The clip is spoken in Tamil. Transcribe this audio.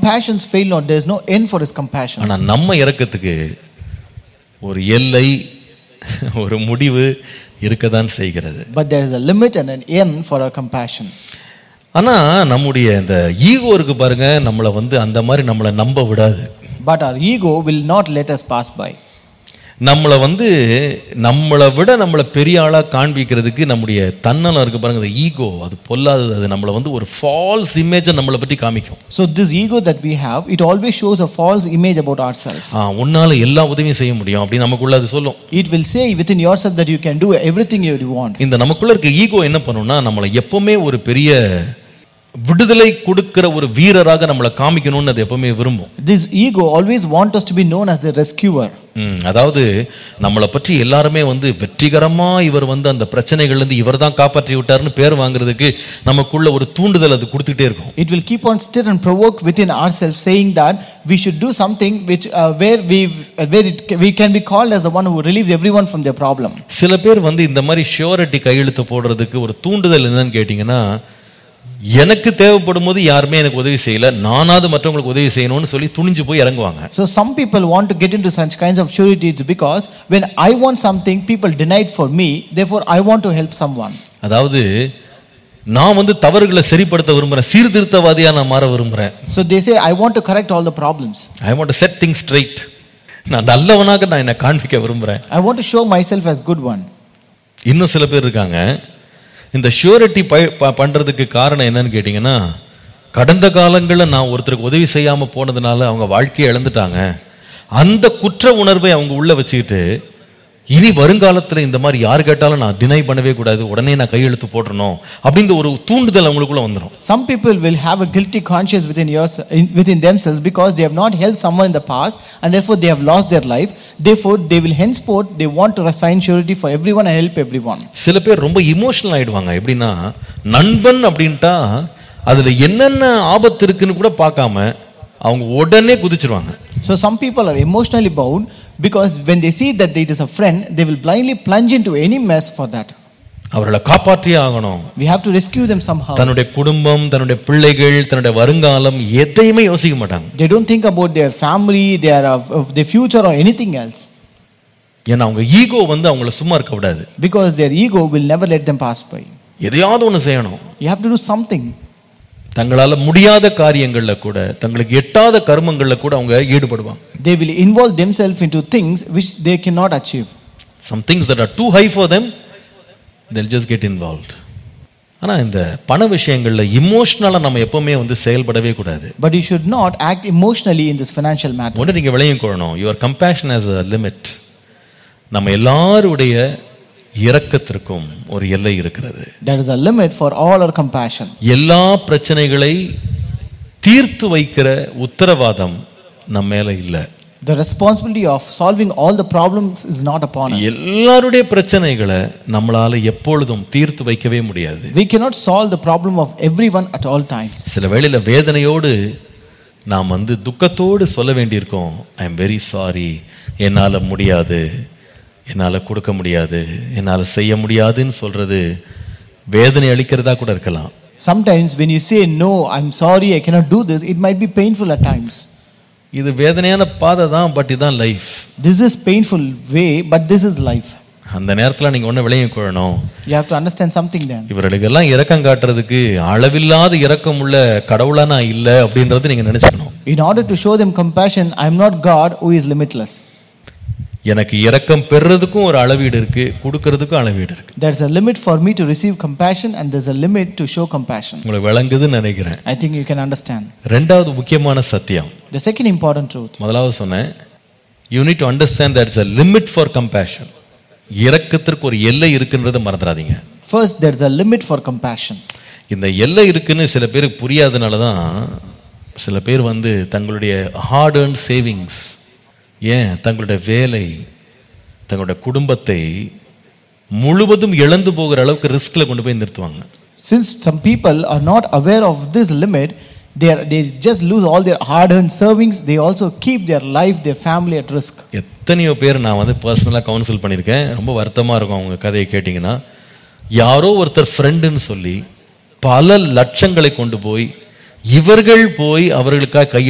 compassions fail not, there is no end for his compassion. ஆனா நம்ம இறக்கத்துக்கு ஒரு எல்லை ஒரு முடிவு இருக்கதான் செய்கிறது But there is a limit and an end for our compassion. ஆனா நம்முடைய இந்த ஈகோ இருக்கு பாருங்க நம்மளை வந்து அந்த மாதிரி நம்மளை நம்ப விடாது But our ego will not let us pass by. நம்மளை வந்து நம்மளை விட நம்மளை பெரிய ஆளா காண்பிக்கிறதுக்கு நம்முடைய தன்னலம் இருக்கு பாருங்க இந்த ஈகோ அது பொல்லாதது அது நம்மளை வந்து ஒரு ஃபால்ஸ் இமேஜை நம்மளை பற்றி காமிக்கும் So, this ego that we have, it always shows a false image about ourselves. ஆ உன்னால எல்லா உதவியும் செய்ய முடியும் அப்படி நமக்குள்ள அது சொல்லும் It will say within yourself that you can do everything you want. இந்த நமக்குள்ள இருக்க ஈகோ என்ன பண்ணும்னா நம்மளை எப்பவுமே ஒரு பெரிய விடுதலை கொடுக்கிற ஒரு வீரராக நம்மளை காமிக்கணும்னு அது எப்பவுமே விரும்பும் This ego always wants us to be known as a rescuer. ம், அதாவது நம்மளை பற்றி எல்லாருமே வந்து வெற்றிகரமா இவர் வந்து அந்த பிரச்சனைகள்ல இருந்து இவர் தான் காப்பாற்றி விட்டாருன்னு பேர் வாங்குறதுக்கு நமக்குள்ள ஒரு தூண்டுதல் அது கொடுத்துக்கிட்டே இருக்கும் It will keep on stir and provoke within ourselves, saying that we should do something which uh, where we where it, we can be called as the one who relieves everyone from their problem. சில பேர் வந்து இந்த மாதிரி ஷியோரிட்டி கையெழுத்து போடுறதுக்கு ஒரு தூண்டுதல் என்னன்னு கேட்டிங்கன்னா எனக்கு தேவைப்படும் போது யாருமே எனக்கு உதவி செய்யல நானாவது மற்றவங்களுக்கு உதவி செய்யணும்னு சொல்லி துணிஞ்சு போய் இறங்குவாங்க So some people want to get into such kinds of sureties because when I want something, people deny it for me. Therefore, I want to help someone. அதாவது நான் வந்து தவறுகளை சரிப்படுத்த விரும்புறேன் சீர்திருத்தவாதியா நான் மாற விரும்புறேன் So they say, I want to correct all the problems. I want set things straight நான் நல்லவனாக நான் என்னை காண்பிக்க விரும்புறேன் I want to show myself as good one. இன்னும் சில பேர் இருக்காங்க இந்த ஷூரிட்டி பண்றதுக்கு காரணம் என்னன்னு கேட்டிங்கன்னா கடந்த காலங்களில் நான் ஒருத்தருக்கு உதவி செய்யாம போனதுனால அவங்க வாழ்க்கையை இழந்துட்டாங்க அந்த குற்ற உணர்வை அவங்க உள்ள வச்சுக்கிட்டு இனி வருங்காலத்துல இந்த மாதிரி யார் கேட்டாலும் நான் டினை பண்ணவே கூடாது உடனே நான் கையெழுத்து போட்டுறணும் அப்படின்ற ஒரு தூண்டுதல் அவங்களுக்குள்ள வந்துடும் Some people will have a guilty conscience within, yours, in, within themselves because they have not helped someone in the past and therefore they have lost their life. Therefore, they will henceforth, they want to assign surety for everyone and help everyone. சில பேர் ரொம்ப இமோஷனல் ஆயிடுவாங்க எப்படின்னா நண்பன் அப்படின்ட்டா அதுல என்னென்ன ஆபத்து இருக்குன்னு கூட பார்க்காம அவங்க உடனே குதிச்சிருவாங்க So, some people are emotionally bound because when they see that it is a friend, they will blindly plunge into any mess for that. அவர்களை காப்பாற்றியே ஆகணும் We have to rescue them somehow. தன்னுடைய குடும்பம் தன்னுடைய பிள்ளைகள் தன்னுடைய வருங்காலம் எதையுமே யோசிக்க மாட்டாங்க They don't think about their family, their, uh, of their future, or anything else ஏன்னா அவங்க ஈகோ வந்து அவங்கள சும்மா இருக்க விடாது because their ego will never let them pass by. எதையாவது ஒன்று செய்யணும் You have to do something. தங்களால முடியாத காரியங்கள்ல கூட தங்களுக்கு எட்டாத கர்மங்கள்ல கூட அவங்க ஈடுபடுவாங்க They will involve themselves into things which they cannot achieve. Some things that are too high for them they'll just get involved ஆனா இந்த பண விஷயங்கள்ல இமோஷனலா நம்ம எப்பவுமே வந்து செயல்படவே கூடாது But you should not act emotionally in this financial matter. ஒன்று நீங்க விளையும் கொள்ளணும் your compassion as a limit நம்ம எல்லாருடைய இரக்கத்திற்கும் ஒரு எல்லை இருக்கிறது There is a limit for all our compassion. எல்லா பிரச்சனைகளை தீர்த்து வைக்கிற உத்தரவாதம் நம்ம மேல இல்லை The responsibility of solving all the problems is not upon us. எல்லாருடைய பிரச்சனைகளை நம்மளால எப்பொழுதும் தீர்த்து வைக்கவே முடியாது We cannot solve the problem of everyone at all times. சில வேளையில வேதனையோடு நாம் வந்து துக்கத்தோடு சொல்ல வேண்டியிருக்கோம் ஐ எம் வெரி சாரி என்னால் முடியாது என்னால் கொடுக்க முடியாது என்னால் செய்ய முடியாதுன்னு சொல்றது வேதனை அளிக்கிறதா கூட இருக்கலாம் Sometimes when you say, No, I'm sorry, I cannot do this, it might be painful at times. இது வேதனையான பாதை தான் பட் இதுதான் life This is painful way, but this is life. அந்த நேரத்தில் நீங்கள் ஒன்று விளையும் கொள்ளணும் You have to understand something then. இவர்களுக்கெல்லாம் இரக்கம் காட்டுறதுக்கு அளவில்லாத இரக்கம் உள்ள கடவுளா நான் இல்லை அப்படின்றது நீங்கள் நினச்சிக்கணும் In order to show them compassion, I am not God who is limitless. எனக்கு இரக்கம் பெறுறதுக்கும் ஒரு அளவீடு இருக்கு கொடுக்கறதுக்கும் அளவீடு இருக்கு There's a limit for me to receive compassion, and there's a limit to show compassion. உங்களுக்கு விளங்குதுன்னு நினைக்கிறேன் I think you can understand. ரெண்டாவது முக்கியமான சத்தியம் The second important truth முதலாவது சொன்னேன் you need to understand that it's a limit for compassion இரக்கத்திற்கு ஒரு எல்லை இருக்குன்றதை மறந்துடாதீங்க first, there's a limit for compassion. இந்த எல்லை இருக்குன்னு சில பேருக்கு புரியாதனால தான் சில பேர் வந்து தங்களுடைய ஹார்ட் earned சேவிங்ஸ் ஏன் தங்களுடைய வேலை தங்களுடைய குடும்பத்தை முழுவதும் இழந்து போகிற அளவுக்கு ரிஸ்க்ல கொண்டு போய் நிறுத்துவாங்க Since some people are not aware of this limit, they, are, they just lose all their hard earned servings. They also keep their life, their family at risk. எத்தனையோ பேர் நான் வந்து பர்சனலாக கவுன்சில் பண்ணியிருக்கேன் ரொம்ப வருத்தமாக இருக்கும் அவங்க கதையை கேட்டிங்கன்னா யாரோ ஒருத்தர் ஃப்ரெண்டுன்னு சொல்லி பல லட்சங்களை கொண்டு போய் இவர்கள் போய் அவர்களுக்காக கை